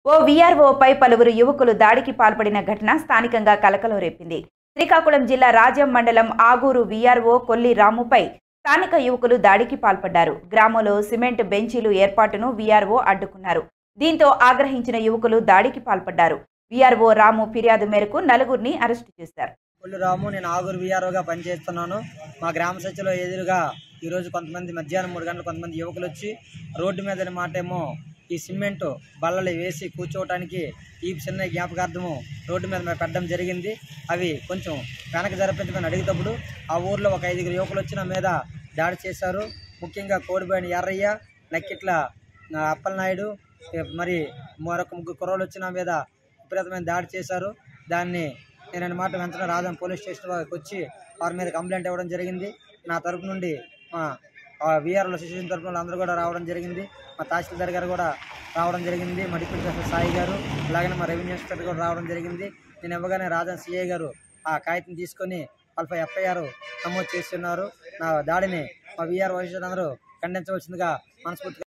ఓ వీఆర్ఓపై పలువురు యువకులు దాడికి పాల్పడిన ఘటన స్థానికంగా కలకలం రేపింది శ్రీకాకుళం జిల్లా రాజం మండలం ఆగూరు వీఆర్ఓ కొల్లి రాముపై స్థానిక యువకులు దాడికి పాల్పడ్డారు గ్రామంలో సిమెంట్ బెంచీలు ఏర్పాటును వీఆర్ఓ అడ్డుకున్నారు దీంతో ఆగ్రహించిన యువకులు దాడికి పాల్పడ్డారు వీఆర్ఓ రాము ఫిర్యాదు మేరకు నలుగురిని అరెస్టు చేశారు కొల్లు రాము నేను ఆగూరు విఆర్ఓగా పనిచేస్తున్నాను మా గ్రామ సచిలో ఎదురుగా ఈరోజు కొంతమంది మధ్యాహ్నం మూడు గంటలు కొంతమంది యువకులు వచ్చి రోడ్డు మీద మాటేమో ఈ సిమెంట్ బల్లలు వేసి కూర్చోవటానికి ఈ చిన్న జ్ఞాపకార్థము రోడ్డు మీద మేము పెట్టడం జరిగింది అవి కొంచెం వెనక జరిపించమని అడిగేటప్పుడు ఆ ఊర్లో ఒక ఐదుగురు యువకులు వచ్చి నా మీద దాడి చేశారు ముఖ్యంగా కోడిపోయిన ఎర్రయ్య నక్కిట్ల ఆ, అప్పలనాయుడు ఏ, మరి మరొక ముగ్గురు కుర్రోళ్ళు వచ్చి నా మీద విపరీతమైన దాడి చేశారు దాన్ని నేను అన్నమాట వెంటనే రాజం పోలీస్ స్టేషన్ వారికి వచ్చి వారి మీద కంప్లైంట్ ఇవ్వడం జరిగింది నా తరపు నుండి మా విఆర్ఓ అసోసియేషన్ తరపు నుండి అందరూ కూడా రావడం జరిగింది మా తహసీల్దార్ గారు కూడా రావడం జరిగింది మా డిప్యూటీ కలెక్టర్ సాయి గారు అలాగనే మా రెవెన్యూ ఇన్స్పెక్టర్ కూడా రావడం జరిగింది నేను ఇవ్వగానే రాజన్ సిఐ గారు ఆ కాగితం తీసుకొని వాళ్ళపై ఎఫ్ఐఆర్ నమోదు చేస్తున్నారు నా దాడిని మా విఆర్ అందరూ ఖండించవలసిందిగా మనస్ఫూర్తిగా